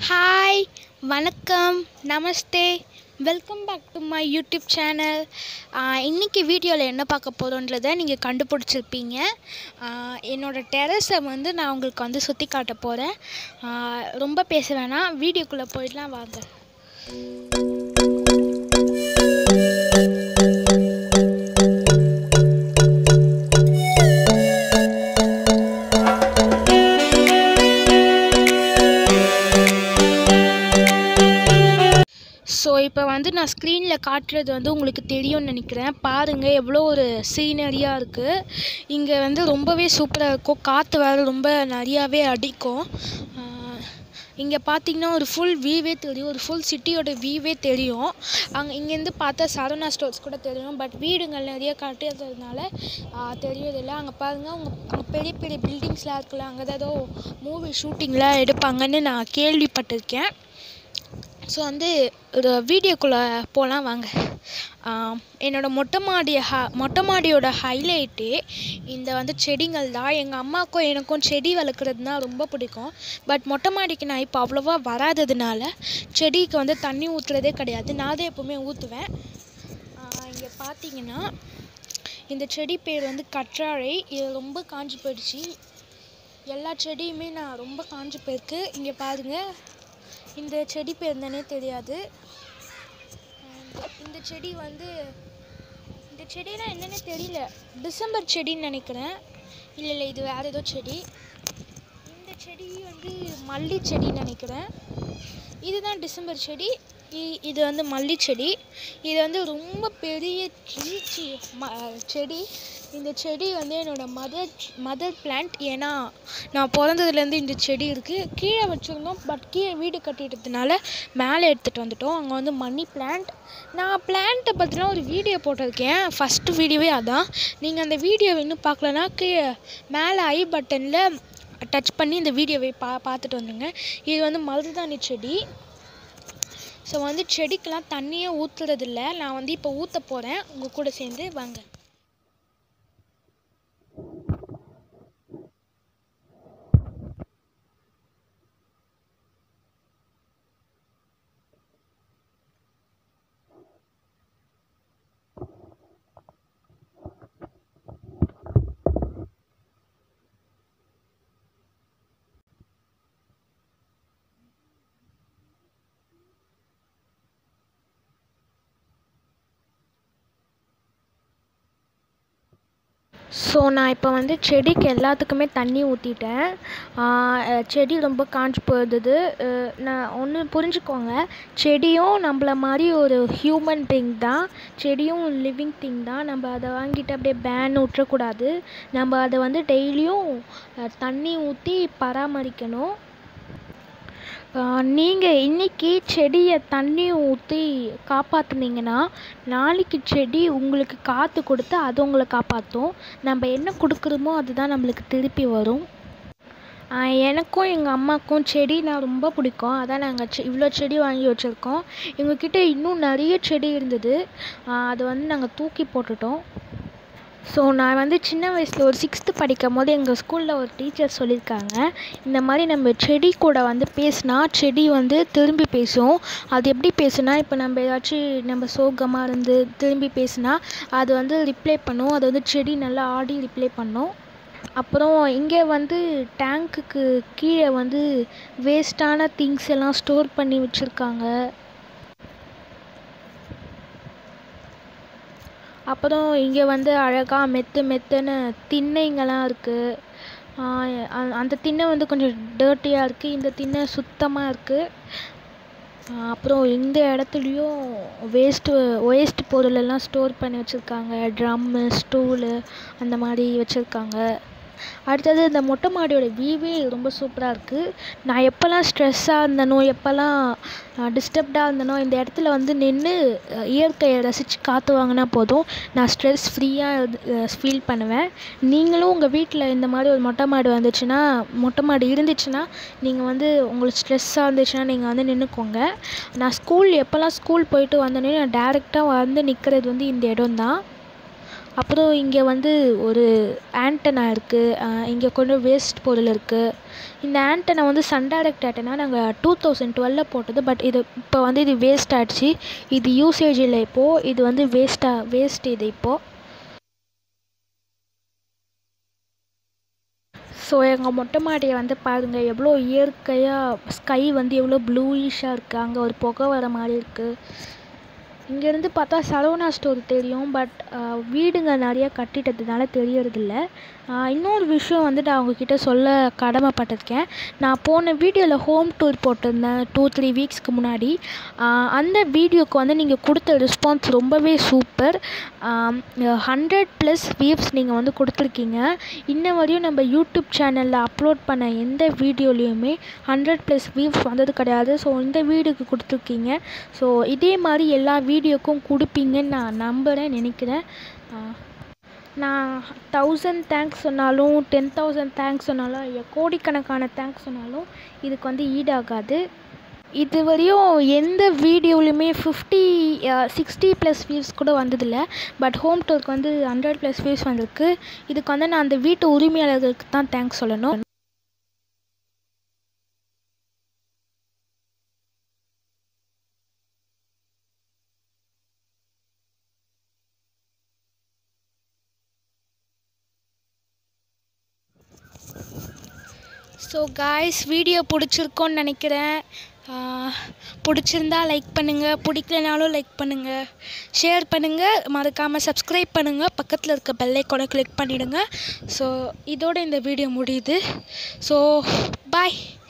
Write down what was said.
hi வணக்கம் நமஸ்தே welcome back to my YouTube channel இன்றைக்கி வீடியோவில் என்ன பார்க்க போகிறோன்றதை நீங்கள் கண்டுபிடிச்சிருப்பீங்க ஆஹ் என்னோட டெரஸை வந்து நான் உங்களுக்கு வந்து சுற்றி காட்ட போகிறேன் ரொம்ப பேச வேணாம் வீடியோக்குள்ளே போயிடலாம் வாங்க ஸோ இப்போ வந்து நான் ஸ்க்ரீனில் காட்டுறது வந்து உங்களுக்கு தெரியும்னு நினைக்கிறேன் பாருங்கள் எவ்வளோ ஒரு சீனரியாக இருக்குது இங்கே வந்து ரொம்பவே சூப்பராக இருக்கும் காற்று வேறு ரொம்ப நிறையாவே அடிக்கும் இங்கே பார்த்தீங்கன்னா ஒரு ஃபுல் வியூவே தெரியும் ஒரு ஃபுல் சிட்டியோட வியூவே தெரியும் அங்கே இங்கேருந்து பார்த்தா சரவணா ஸ்டோர்ஸ் கூட தெரியும் பட் வீடுங்கள் நிறைய கட்டுறதுனால தெரியறதில்ல அங்கே பாருங்கள் உங்க அங்கே பெரிய பெரிய பில்டிங்ஸ்லாம் இருக்குல்ல அங்கே தான் ஏதோ மூவி ஷூட்டிங்லாம் எடுப்பாங்கன்னு நான் கேள்விப்பட்டிருக்கேன் ஸோ வந்து ஒரு வீடியோக்குள்ளே போகலாம் வாங்க ஆம், என்னோட மொட்டை மாடி ஹ மொட்டை மாடியோட ஹைலைட்டே இந்த வந்து செடிகள் தான் எங்கள் அம்மாவுக்கும் எனக்கும் செடி வளர்க்குறதுனா ரொம்ப பிடிக்கும் பட் மொட்டை மாடிக்கு நான் இப்போ அவ்வளோவா வராததுனால செடிக்கு வந்து தண்ணி ஊற்றுறதே கிடையாது நான் தான் எப்போவுமே ஊற்றுவேன் இங்கே பார்த்தீங்கன்னா இந்த செடி பேர் வந்து கற்றாழை இது ரொம்ப காஞ்சி போயிடுச்சு எல்லா செடியுமே நான் ரொம்ப காஞ்சி போயிருக்கு இங்கே பாருங்கள் இந்த செடி பேர் என்னன்னே தெரியாது And இந்த செடி வந்து இந்த செடினா என்னன்னே தெரியல டிசம்பர் செடின்னு நினைக்கிறேன் இல்லை இல்லை இது வேறு ஏதோ செடி இந்த செடி வந்து மல்லி செடின்னு நினைக்கிறேன் இதுதான் டிசம்பர் செடி இ- இது வந்து மல்லி செடி இது வந்து ரொம்ப பெரிய ட்ரீ சி ம செடி இந்த செடி வந்து என்னோட மதர் மதர் பிளான்ட் ஏன்னா நான் பிறந்ததுலேருந்து இந்த செடி இருக்குது கீழே வச்சுருந்தோம் பட் கீழே வீடு கட்டிட்டதுனால மேலே எடுத்துகிட்டு வந்துட்டோம் அங்கே வந்து மணி பிளான்ட் நான் பிளான்ட்டை பற்றிலாம் ஒரு வீடியோ போட்டிருக்கேன் ஃபஸ்ட்டு வீடியோவே அதான் நீங்கள் அந்த வீடியோ இன்னும் பார்க்கலனா கீழே மேலே ஐ பட்டனில் டச் பண்ணி இந்த வீடியோவை பா பார்த்துட்டு வந்துங்க இது வந்து மருதாணி செடி ஸோ வந்து செடிக்கெலாம் தண்ணியே ஊற்றுறதில்ல நான் வந்து இப்போ ஊற்ற போகிறேன் உங்கள் கூட சேர்ந்து வாங்க ஸோ நான் இப்போ வந்து செடிக்கு எல்லாத்துக்குமே தண்ணி ஊற்றிட்டேன் செடி ரொம்ப காஞ்சு போயிருந்தது அஹ் நான் ஒன்று புரிஞ்சுக்கோங்க செடியும் நம்மள மாதிரி ஒரு ஹியூமன் திங் தான் செடியும் லிவிங் திங் தான் நம்ம அதை வாங்கிட்டு அப்படியே பேன் விட்டுறக்கூடாது நம்ம அதை வந்து டெய்லியும் தண்ணி ஊற்றி பராமரிக்கணும் நீங்கள் இன்னைக்கு செடியை தண்ணி ஊற்றி காப்பாற்றுனீங்கன்னா நாளைக்கு செடி உங்களுக்கு காற்று கொடுத்து அது உங்களை காப்பாற்றும் நம்ம என்ன கொடுக்குறோமோ அதுதான் நம்மளுக்கு திருப்பி வரும் ஆஹ் எனக்கும் எங்கள் அம்மாவுக்கும் செடினா ரொம்ப பிடிக்கும் அதான் நாங்கள் செ இவ்வளோ செடி வாங்கி வச்சுருக்கோம் எங்ககிட்ட இன்னும் நிறைய செடி இருந்தது ஆஹ் அது வந்து நாங்கள் தூக்கி போட்டுட்டோம் ஸோ நான் வந்து சின்ன வயசில் ஒரு சிக்ஸ்த்து படிக்கும் போது எங்கள் ஸ்கூலில் ஒரு டீச்சர் சொல்லியிருக்காங்க இந்த மாதிரி நம்ம செடி கூட வந்து பேசினா செடி வந்து திரும்பி பேசும் அது எப்படி பேசுனா இப்போ நம்ம ஏதாச்சும் நம்ம சோகமாக இருந்து திரும்பி பேசுனா அது வந்து ரிப்ளை பண்ணும் அது வந்து செடி நல்லா ஆடி ரிப்ளை பண்ணும் அப்புறம் இங்கே வந்து டேங்க்குக்கு கீழே வந்து வேஸ்ட்டான திங்ஸ் எல்லாம் ஸ்டோர் பண்ணி வச்சுருக்காங்க அப்புறம் இங்கே வந்து அழகாக மெத்து மெத்துன்னு திண்ணைங்கெல்லாம் இருக்குது அந்த திண்ணை வந்து கொஞ்சம் டர்ட்டியாக இருக்குது இந்த திண்ணை சுத்தமாக இருக்குது அப்புறம் இந்த இடத்துலையும் வேஸ்ட்டு வேஸ்ட் பொருளெல்லாம் ஸ்டோர் பண்ணி வச்சுருக்காங்க ட்ரம்மு ஸ்டூலு அந்த மாதிரி வச்சுருக்காங்க அடுத்தது இந்த மொட்டை மாடியோட வியூவே ரொம்ப சூப்பராக இருக்குது நான் எப்போல்லாம் ஸ்ட்ரெஸ்ஸாக இருந்தனோ எப்போல்லாம் டிஸ்டர்ப்டாக இருந்தனோ இந்த இடத்துல வந்து நின்று இயற்கையை ரசித்து காற்று வாங்கினா போதும் நான் ஸ்ட்ரெஸ் ஃப்ரீயாக ஃபீல் பண்ணுவேன் நீங்களும் உங்கள் வீட்டில் இந்த மாதிரி ஒரு மொட்டை மாடி வந்துச்சுன்னா மொட்டை மாடி இருந்துச்சுன்னா நீங்கள் வந்து உங்களுக்கு ஸ்ட்ரெஸ்ஸாக இருந்துச்சுன்னா நீங்கள் வந்து நின்றுக்கோங்க நான் ஸ்கூல் எப்போல்லாம் ஸ்கூல் போயிட்டு வந்தோடனே நான் டேரெக்டாக வந்து நிற்கிறது வந்து இந்த இடம் தான் அப்புறம் இங்கே வந்து ஒரு ஆண்டனா இருக்குது இங்கே கொஞ்சம் வேஸ்ட் பொருள் இருக்குது இந்த ஆண்டனா வந்து சன் டைரக்ட் ஆண்டனா நாங்கள் டூ தௌசண்ட் டுவெலில் போட்டது பட் இது இப்போ வந்து இது வேஸ்ட் ஆகிடுச்சு இது யூசேஜ் இல்லை இப்போது இது வந்து வேஸ்ட்டாக வேஸ்ட் இது இப்போது ஸோ எங்கள் மொட்டை மாடியை வந்து பாருங்கள் எவ்வளோ இயற்கையாக ஸ்கை வந்து எவ்வளோ ப்ளூயிஷாக இருக்குது அங்கே ஒரு புகை வர மாதிரி இருக்குது இங்கேருந்து பார்த்தா சரவணா ஸ்டோர் தெரியும் பட் வீடுங்க நிறையா கட்டிட்டதுனால தெரியறதில்ல இன்னொரு விஷயம் வந்து நான் உங்ககிட்ட சொல்ல கடமைப்பட்டிருக்கேன் நான் போன வீடியோவில் ஹோம் டூர் போட்டிருந்தேன் டூ த்ரீ வீக்ஸ்க்கு முன்னாடி அந்த வீடியோக்கு வந்து நீங்கள் கொடுத்த ரெஸ்பான்ஸ் ரொம்பவே சூப்பர் ஹண்ட்ரட் ப்ளஸ் வியூஸ் நீங்கள் வந்து கொடுத்துருக்கீங்க இன்ன வரையும் நம்ம யூடியூப் சேனலில் அப்லோட் பண்ண எந்த வீடியோலேயுமே ஹண்ட்ரட் ப்ளஸ் வியூஸ் வந்தது கிடையாது ஸோ இந்த வீடியோக்கு கொடுத்துருக்கீங்க ஸோ இதே மாதிரி எல்லா வீடியோக்கும் கொடுப்பீங்கன்னு நான் நம்புகிறேன் நினைக்கிறேன் நான் தௌசண்ட் தேங்க்ஸ் சொன்னாலும் டென் தௌசண்ட் தேங்க்ஸ் சொன்னாலும் கோடிக்கணக்கான தேங்க்ஸ் சொன்னாலும் இதுக்கு வந்து ஈடாகாது இது வரையும் எந்த வீடியோலையுமே ஃபிஃப்டி சிக்ஸ்டி ப்ளஸ் வியூஸ் கூட வந்ததில்லை பட் ஹோம் டூருக்கு வந்து ஹண்ட்ரட் ப்ளஸ் வியூஸ் வந்திருக்கு இதுக்கு வந்து நான் அந்த வீட்டு உரிமையாளர்களுக்கு தான் தேங்க்ஸ் சொல்லணும் ஸோ காய்ஸ் வீடியோ பிடிச்சிருக்கோன்னு நினைக்கிறேன் பிடிச்சிருந்தா லைக் பண்ணுங்கள் பிடிக்கலனாலும் லைக் பண்ணுங்கள் ஷேர் பண்ணுங்கள் மறக்காமல் சப்ஸ்கிரைப் பண்ணுங்கள் பக்கத்தில் இருக்க பெல் ஐக்கானை கிளிக் பண்ணிவிடுங்க ஸோ இதோட இந்த வீடியோ முடியுது ஸோ பாய்